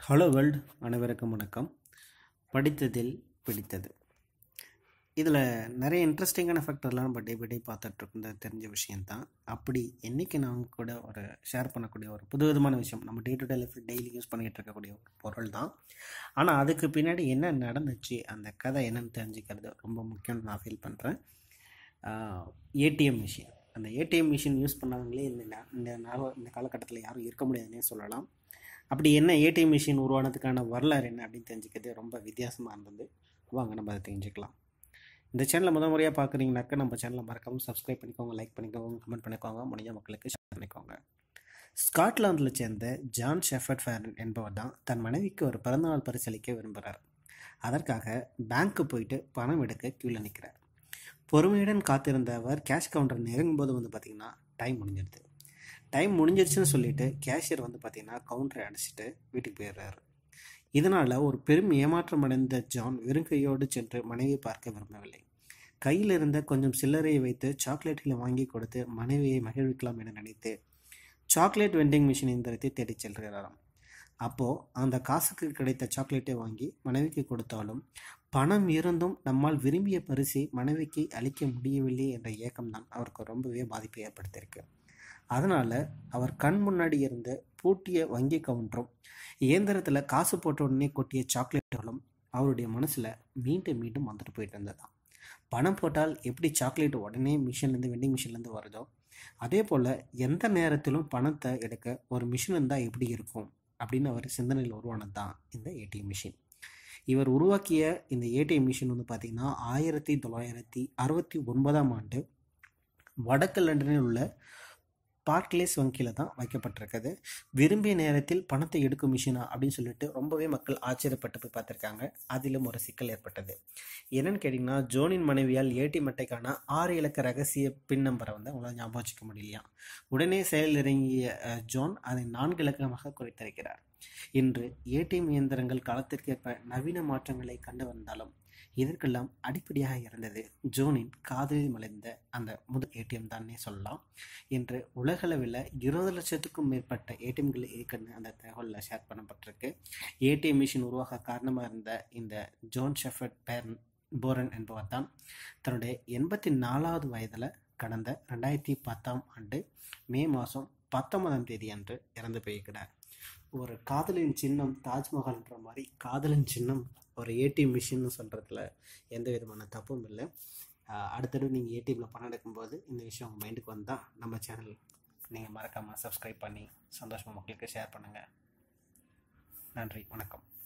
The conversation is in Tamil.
ஹலோ வேர்ல்டு அனைவருக்கும் வணக்கம் படித்ததில் பிடித்தது இதில் நிறைய இன்ட்ரெஸ்டிங்கான ஃபேக்டர்லாம் நம்ம டே பை டே பார்த்துட்ருக்குறது தெரிஞ்ச விஷயந்தான் அப்படி என்றைக்கு நான் உங்க கூட ஒரு ஷேர் பண்ணக்கூடிய ஒரு புது விதமான விஷயம் நம்ம day to day life daily use பண்ணிகிட்டு இருக்கக்கூடிய ஒரு பொருள் தான் ஆனால் அதுக்கு பின்னாடி என்ன நடந்துச்சு அந்த கதை என்னன்னு தெரிஞ்சுக்கிறது ரொம்ப முக்கியம்னு நான் ஃபீல் பண்ணுறேன் ஏடிஎம் மிஷின் அந்த ஏடிஎம் மிஷின் யூஸ் பண்ணாதவங்களே இந்த நா- இந்த நாள- இந்த காலகட்டத்தில் யாரும் இருக்க முடியாதுன்னே சொல்லலாம் அப்படி என்ன ஏடிஎம் மிஷின் உருவானதுக்கான வரலாறு என்ன அப்படின்னு தெரிஞ்சுக்கிறது ரொம்ப வித்தியாசமாக இருந்தது வாங்க நம்ம அதை தெரிஞ்சுக்கலாம் இந்த சேனலை முத முறையாக பார்க்குறீங்கனாக்கா நம்ம சேனலை மறக்காமல் சப்ஸ்கிரைப் பண்ணிக்கோங்க லைக் பண்ணிக்கோங்க கமெண்ட் பண்ணிக்கோங்க முடிஞ்ச மக்களுக்கு ஷேர் பண்ணிக்கோங்க ஸ்காட்லாந்தில் சேர்ந்த ஜான் ஷெஃபர்ட் ஃபேரன் என்பவர் தான் தன் மனைவிக்கு ஒரு பிறந்தநாள் பரிசளிக்க விரும்புகிறார் அதற்காக பேங்க்கு போயிட்டு பணம் எடுக்க க்யூவில் நிற்கிறார் பொறுமையுடன் காத்திருந்த அவர் கேஷ் கவுண்டர் நெருங்கும் போது வந்து பார்த்திங்கன்னா டைம் முடிஞ்சிடுது டைம் முடிஞ்சிருச்சுன்னு சொல்லிட்டு கேஷியர் வந்து பார்த்திங்கன்னா கவுண்டரை அடைச்சிட்டு வீட்டுக்கு போயிடுறாரு இதனால் ஒரு பெரும் ஏமாற்றம் அடைந்த ஜான் வெறுங்கையோடு சென்று மனைவியை பார்க்க விரும்பவில்லை கையில் இருந்த கொஞ்சம் சில்லறையை வைத்து சாக்லேட்டுகளை வாங்கி கொடுத்து மனைவியை மகிழ்விக்கலாம் என நினைத்து சாக்லேட் வெண்டிங் மிஷின் இயந்திரத்தை தேடிச் செல்கிறாராம் அப்போது அந்த காசுக்கு கிடைத்த சாக்லேட்டை வாங்கி மனைவிக்கு கொடுத்தாலும் பணம் இருந்தும் நம்மால் விரும்பிய பரிசை மனைவிக்கு அளிக்க முடியவில்லை என்ற ஏக்கம்தான் அவருக்கு ரொம்பவே பாதிப்பை ஏற்படுத்தியிருக்கு அதனால் அவர் கண் முன்னாடி இருந்த பூட்டிய வங்கி கவுண்டரும் இயந்திரத்தில் காசு போட்ட உடனே கொட்டிய சாக்லேட்டுகளும் அவருடைய மனசில் மீண்டும் மீண்டும் வந்துட்டு போயிட்டு இருந்ததாம் பணம் போட்டால் எப்படி சாக்லேட் உடனே மிஷின்லேருந்து வெண்டிங் மிஷின்லேருந்து வருதோ அதே போல் எந்த நேரத்திலும் பணத்தை எடுக்க ஒரு மிஷின் இருந்தால் எப்படி இருக்கும் அப்படின்னு அவர் சிந்தனையில் உருவானது தான் இந்த ஏடிஎம் மிஷின் இவர் உருவாக்கிய இந்த ஏடிஎம் மிஷின் வந்து பார்த்திங்கன்னா ஆயிரத்தி தொள்ளாயிரத்தி அறுபத்தி ஒன்பதாம் ஆண்டு வடக்கு லண்டனில் உள்ள பார்க்லேஸ் வங்கியில் தான் வைக்கப்பட்டிருக்குது விரும்பிய நேரத்தில் பணத்தை எடுக்கும் மிஷினா அப்படின்னு சொல்லிட்டு ரொம்பவே மக்கள் ஆச்சரியப்பட்டு போய் பார்த்துருக்காங்க அதிலும் ஒரு சிக்கல் ஏற்பட்டது என்னன்னு கேட்டிங்கன்னா ஜோனின் மனைவியால் ஏடிஎம் அட்டைக்கான ஆறு இலக்க ரகசிய பின் நம்பரை வந்து அவங்களால ஞாபகம் வச்சுக்க முடியலையா உடனே செயலில் இறங்கிய அஹ், ஜோன் அதை நான்கு இலக்கமாக குறைத்திருக்கிறார் இன்று ஏடிஎம் இயந்திரங்கள் காலத்திற்கேற்ப நவீன மாற்றங்களை கண்டு வந்தாலும் இதற்கெல்லாம் அடிப்படையாக இருந்தது ஜோனின் காதலில் மலைந்த அந்த முதல் ஏடிஎம் தானே சொல்லலாம் இன்று உலகளவில் இருபது லட்சத்துக்கும் மேற்பட்ட ஏடிஎம்கள் இருக்குன்னு அந்த தகவலில் ஷேர் பண்ணப்பட்டிருக்கு ஏடிஎம் மிஷின் உருவாக காரணமாக இருந்த இந்த ஜோன் ஷெஃபர்ட் பேரன் போரன் என்பவர் தான் தன்னுடைய எண்பத்தி நாலாவது வயதில் கடந்த ரெண்டாயிரத்தி பத்தாம் ஆண்டு மே மாதம் பத்தொன்பதாம் தேதி அன்று இறந்து போயிருக்கிறார் ஒரு காதலின் சின்னம் தாஜ்மஹால்ன்ற மாதிரி காதலின் சின்னம் ஒரு ஏடிஎம் மிஷின்னு சொல்கிறதுல எந்த விதமான தப்பும் இல்லை ஆஹ் அடுத்தது நீங்கள் ஏடிஎம்மில் பணம் எடுக்கும்போது இந்த விஷயம் உங்கள் மைண்டுக்கு வந்தால் நம்ம சேனல் நீங்கள் மறக்காமல் சப்ஸ்கிரைப் பண்ணி சந்தோஷமாக மக்களுக்கு ஷேர் பண்ணுங்கள் நன்றி வணக்கம்